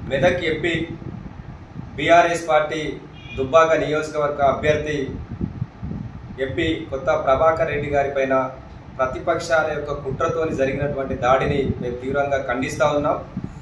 Medak MP BRS party Dubbaka నియోజకవర్గ అభ్యర్థి MP కొత్త ప్రభాకర్ రెడ్డి గారి పైన ప్రతిపక్షాల యొక్క కుట్రతోని జరిగినటువంటి దాడిని మేము తీవ్రంగా ఖండిస్తూ ఉన్నాం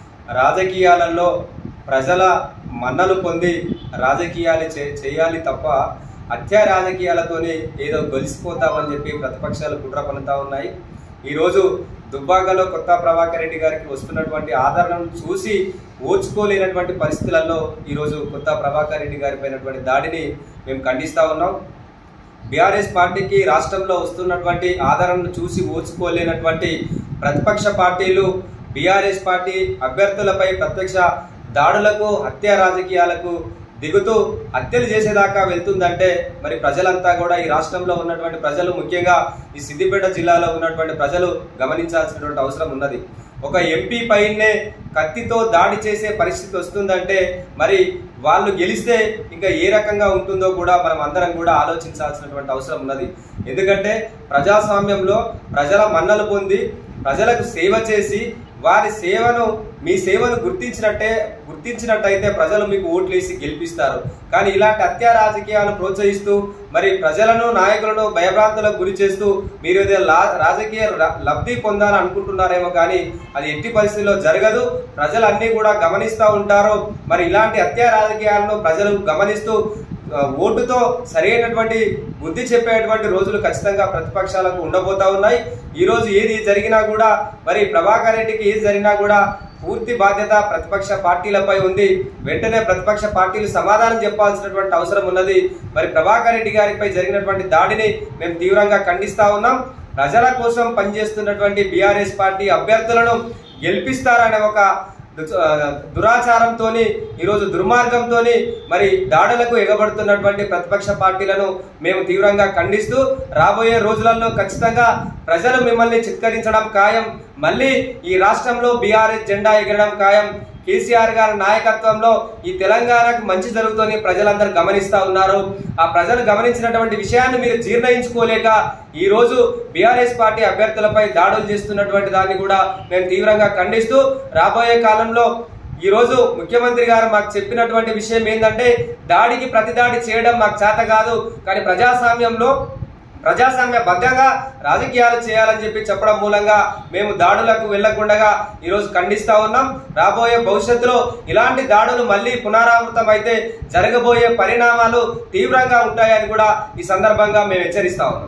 రాజకీయాలలో ప్రజల మన్నలు పొంది రాజకీయాలు చే చేయాలి తప్ప హత్యా రాజకీయాలతోనే ఏదో గొలిసిపోతామని చెప్పి ప్రతిపక్షాలు కుట్ర పన్నుతా ఉన్నాయి ఈరోజు దుబ్బాకలో కొత్త ప్రభాకర్ రెడ్డి గారికి వస్తున్నటువంటి ఆదరణను చూసి ఓర్చుకోలేనటువంటి పరిస్థితులలో ఈరోజు కొత్త ప్రభాకర్ రెడ్డి గారి పైనటువంటి దాడిని మేము ఖండిస్తూ ఉన్నాం బీఆర్ఎస్ పార్టీకి రాష్ట్రంలో వస్తున్నటువంటి ఆదరణను చూసి ఓర్చుకోలేనటువంటి ప్రతిపక్ష పార్టీలు బీఆర్ఎస్ పార్టీ అభ్యర్థులపై ప్రత్యక్ష దాడులకు హత్య రాజకీయాలకు దిగుతూ హత్యలు చేసేదాకా వెళ్తుందంటే మరి ప్రజలంతా కూడా ఈ రాష్ట్రంలో ఉన్నటువంటి ప్రజలు ముఖ్యంగా ఈ సిద్దిపేట జిల్లాలో ఉన్నటువంటి ప్రజలు గమనించాల్సినటువంటి అవసరం ఉన్నది ఒక ఎంపీ పైనే కత్తితో దాడి చేసే పరిస్థితి వస్తుందంటే మరి వాళ్ళు గెలిస్తే ఇంకా ఏ రకంగా ఉంటుందో కూడా మనం అందరం కూడా ఆలోచించాల్సినటువంటి అవసరం ఉన్నది ఎందుకంటే ప్రజాస్వామ్యంలో ప్రజల మన్నలు పొంది ప్రజలకు సేవ చేసి వారి సేవను మీ సేవను గుర్తించినట్టే గుర్తించినట్టయితే ప్రజలు మీకు ఓట్లేసి గెలిపిస్తారు కానీ ఇలాంటి హత్యా రాజకీయాలు ప్రోత్సహిస్తూ మరి ప్రజలను నాయకులను భయభ్రాంతులకు గురి చేస్తూ మీరు ఏదో లా- రాజకీయ ర- లబ్ధి పొందాలని అనుకుంటున్నారేమో కానీ అది ఎట్టి పరిస్థితుల్లో జరగదు ప్రజలు అన్నీ కూడా గమనిస్తూ ఉంటారు మరి ఇలాంటి హత్యా రాజకీయాలను ప్రజలు గమనిస్తూ ఆ, ఓటుతో సరైనటువంటి బుద్ధి చెప్పేటువంటి రోజులు ఖచ్చితంగా ప్రతిపక్షాలకు ఉండబోతా ఉన్నాయి ఈ రోజు ఏది జరిగినా కూడా మరి ప్రభాకర్ రెడ్డికి ఏది జరిగినా కూడా పూర్తి బాధ్యత ప్రతిపక్ష పార్టీలపై ఉంది వెంటనే ప్రతిపక్ష పార్టీలు సమాధానం చెప్పాల్సినటువంటి అవసరం ఉన్నది మరి ప్రభాకర్ రెడ్డి గారిపై జరిగినటువంటి దాడిని మేము తీవ్రంగా ఖండిస్తా ఉన్నాం ప్రజల కోసం పనిచేస్తున్నటువంటి బీఆర్ఎస్ పార్టీ అభ్యర్థులను గెలిపిస్తారనే ఒక దు- ఆ, దురాచారంతోని ఈరోజు దుర్మార్గంతోని మరి దాడులకు ఎగబడుతున్నటువంటి ప్రతిపక్ష పార్టీలను మేము తీవ్రంగా ఖండిస్తూ రాబోయే రోజులలో ఖచ్చితంగా ప్రజలు మిమ్మల్ని చిత్కరించడం ఖాయం మళ్ళీ ఈ రాష్ట్రంలో బీఆర్ఎస్ జెండా ఎగరడం ఖాయం కేసీఆర్ గారి నాయకత్వంలో ఈ తెలంగాణకు మంచి జరుగుతుందని ప్రజలందరూ గమనిస్తా ఉన్నారు ఆ ప్రజలు గమనించినటువంటి విషయాన్ని మీరు జీర్ణయించుకోలేక ఈ రోజు బీఆర్ఎస్ పార్టీ అభ్యర్థులపై దాడులు చేస్తున్నటువంటి దాన్ని కూడా మేము తీవ్రంగా ఖండిస్తూ రాబోయే కాలంలో ఈ రోజు ముఖ్యమంత్రి గారు మాకు చెప్పినటువంటి విషయం ఏంటంటే దాడికి ప్రతి దాడి చేయడం మాకు చేత కాదు కానీ ప్రజాస్వామ్యంలో ప్రజాస్వామ్య బద్ధంగా రాజకీయాలు చేయాలని చెప్పి చెప్పడం మూలంగా మేము దాడులకు వెళ్లకుండా ఈరోజు ఖండిస్తా ఉన్నాం రాబోయే భవిష్యత్తులో ఇలాంటి దాడులు మళ్ళీ పునరావృతం అయితే జరగబోయే పరిణామాలు తీవ్రంగా ఉంటాయని కూడా ఈ సందర్భంగా మేము హెచ్చరిస్తా ఉన్నాం